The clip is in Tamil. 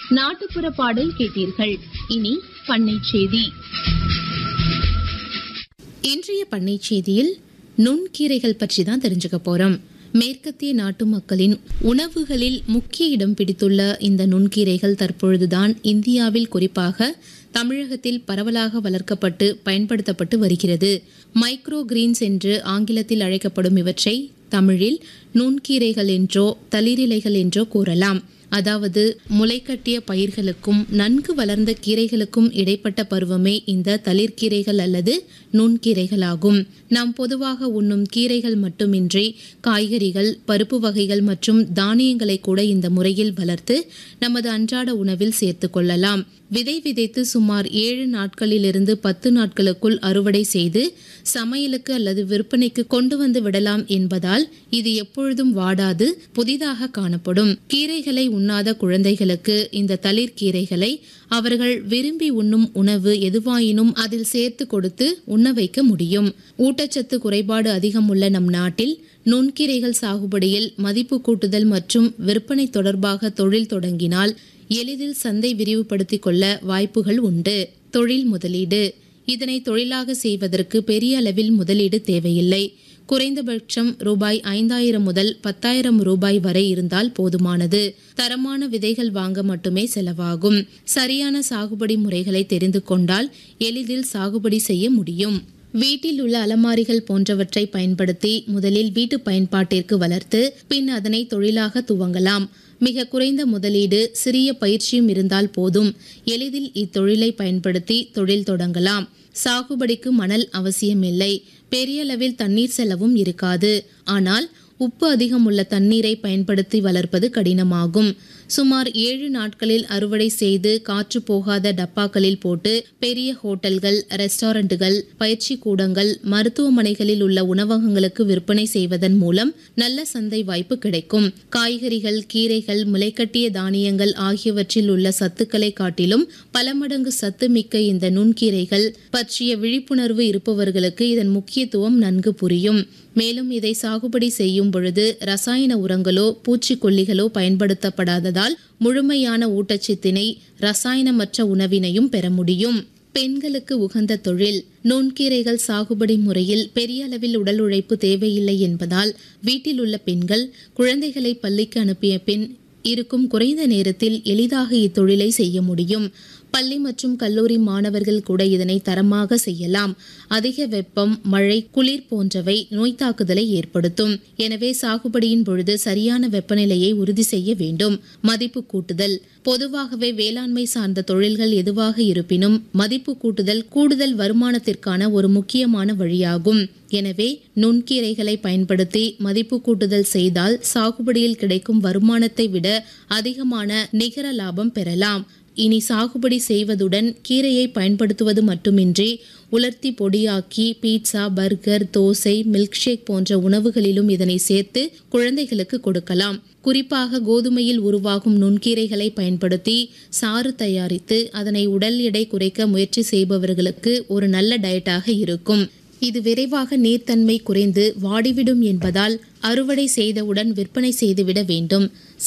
நாட்டுப்புற பாடல் கேட்டீர்கள் இனி பண்ணை செய்தி இன்றைய பண்ணை செய்தியில் நுண்கீரைகள் பற்றி தான் தெரிஞ்சுக்க போறோம் மேற்கத்திய நாட்டு மக்களின் உணவுகளில் முக்கிய இடம் பிடித்துள்ள இந்த நுண்கீரைகள் தற்பொழுதுதான் இந்தியாவில் குறிப்பாக தமிழகத்தில் பரவலாக வளர்க்கப்பட்டு பயன்படுத்தப்பட்டு வருகிறது மைக்ரோ கிரீன்ஸ் என்று ஆங்கிலத்தில் அழைக்கப்படும் இவற்றை தமிழில் நுண்கீரைகள் என்றோ தளிரிலைகள் என்றோ கூறலாம் அதாவது முளைக்கட்டிய பயிர்களுக்கும் நன்கு வளர்ந்த கீரைகளுக்கும் இடைப்பட்ட பருவமே இந்த தளிர்கீரைகள் அல்லது நுண்கீரைகள் ஆகும் நாம் பொதுவாக உண்ணும் கீரைகள் மட்டுமின்றி காய்கறிகள் பருப்பு வகைகள் மற்றும் தானியங்களை கூட இந்த முறையில் வளர்த்து நமது அன்றாட உணவில் சேர்த்து கொள்ளலாம் விதை விதைத்து சுமார் ஏழு நாட்களிலிருந்து பத்து நாட்களுக்குள் அறுவடை செய்து சமையலுக்கு அல்லது விற்பனைக்கு கொண்டு வந்து விடலாம் என்பதால் இது எப்பொழுதும் வாடாது புதிதாக காணப்படும் கீரைகளை உண்ணாத குழந்தைகளுக்கு இந்த தளிர் கீரைகளை அவர்கள் விரும்பி உண்ணும் உணவு எதுவாயினும் அதில் சேர்த்து கொடுத்து உண்ண வைக்க முடியும் ஊட்டச்சத்து குறைபாடு அதிகம் உள்ள நம் நாட்டில் நுண்கீரைகள் சாகுபடியில் மதிப்பு கூட்டுதல் மற்றும் விற்பனை தொடர்பாக தொழில் தொடங்கினால் எளிதில் சந்தை விரிவுபடுத்திக் கொள்ள வாய்ப்புகள் உண்டு தொழில் முதலீடு இதனை தொழிலாக செய்வதற்கு பெரிய அளவில் முதலீடு தேவையில்லை குறைந்தபட்சம் ரூபாய் ஐந்தாயிரம் முதல் பத்தாயிரம் ரூபாய் வரை இருந்தால் போதுமானது தரமான விதைகள் வாங்க மட்டுமே செலவாகும் சரியான சாகுபடி முறைகளை தெரிந்து கொண்டால் எளிதில் சாகுபடி செய்ய முடியும் வீட்டில் உள்ள அலமாரிகள் போன்றவற்றை பயன்படுத்தி முதலில் வீட்டு பயன்பாட்டிற்கு வளர்த்து பின் அதனை தொழிலாக துவங்கலாம் மிக குறைந்த முதலீடு சிறிய பயிற்சியும் இருந்தால் போதும் எளிதில் இத்தொழிலை பயன்படுத்தி தொழில் தொடங்கலாம் சாகுபடிக்கு மணல் அவசியமில்லை பெரிய அளவில் தண்ணீர் செலவும் இருக்காது ஆனால் உப்பு அதிகம் உள்ள தண்ணீரை பயன்படுத்தி வளர்ப்பது கடினமாகும் சுமார் ஏழு நாட்களில் அறுவடை செய்து காற்று போகாத டப்பாக்களில் போட்டு பெரிய ஹோட்டல்கள் ரெஸ்டாரண்ட்டுகள் பயிற்சி கூடங்கள் மருத்துவமனைகளில் உள்ள உணவகங்களுக்கு விற்பனை செய்வதன் மூலம் நல்ல சந்தை வாய்ப்பு கிடைக்கும் காய்கறிகள் கீரைகள் முளைக்கட்டிய தானியங்கள் ஆகியவற்றில் உள்ள சத்துக்களை காட்டிலும் பல மடங்கு சத்து மிக்க இந்த நுண்கீரைகள் பற்றிய விழிப்புணர்வு இருப்பவர்களுக்கு இதன் முக்கியத்துவம் நன்கு புரியும் மேலும் இதை சாகுபடி செய்யும் பொழுது ரசாயன உரங்களோ பூச்சிக்கொல்லிகளோ பயன்படுத்தப்படாததால் முழுமையான ஊட்டச்சத்தினை ரசாயனமற்ற உணவினையும் பெற முடியும் பெண்களுக்கு உகந்த தொழில் நுண்கீரைகள் சாகுபடி முறையில் பெரிய அளவில் உடல் உழைப்பு தேவையில்லை என்பதால் வீட்டில் உள்ள பெண்கள் குழந்தைகளை பள்ளிக்கு அனுப்பிய பின் இருக்கும் குறைந்த நேரத்தில் எளிதாக இத்தொழிலை செய்ய முடியும் பள்ளி மற்றும் கல்லூரி மாணவர்கள் கூட இதனை தரமாக செய்யலாம் அதிக வெப்பம் மழை குளிர் போன்றவை நோய் தாக்குதலை ஏற்படுத்தும் எனவே சாகுபடியின் பொழுது சரியான வெப்பநிலையை உறுதி செய்ய வேண்டும் மதிப்பு கூட்டுதல் பொதுவாகவே வேளாண்மை சார்ந்த தொழில்கள் எதுவாக இருப்பினும் மதிப்பு கூட்டுதல் கூடுதல் வருமானத்திற்கான ஒரு முக்கியமான வழியாகும் எனவே நுண்கீரைகளை பயன்படுத்தி மதிப்பு கூட்டுதல் செய்தால் சாகுபடியில் கிடைக்கும் வருமானத்தை விட அதிகமான நிகர லாபம் பெறலாம் இனி சாகுபடி செய்வதுடன் கீரையை பயன்படுத்துவது மட்டுமின்றி உலர்த்தி பொடியாக்கி pizza burger dosa milk shake போன்ற உணவுகளிலும் இதனை சேர்த்து குழந்தைகளுக்கு கொடுக்கலாம் குறிப்பாக கோதுமையில் உருவாகும் நுண்கீரைகளை பயன்படுத்தி சாறு தயாரித்து அதனை உடல் எடை குறைக்க முயற்சி செய்பவர்களுக்கு ஒரு நல்ல டயட்டாக இருக்கும் இது விரைவாக நீர்த்தன்மை குறைந்து வாடிவிடும் என்பதால் அறுவடை செய்தவுடன் விற்பனை செய்துவிட வேண்டும்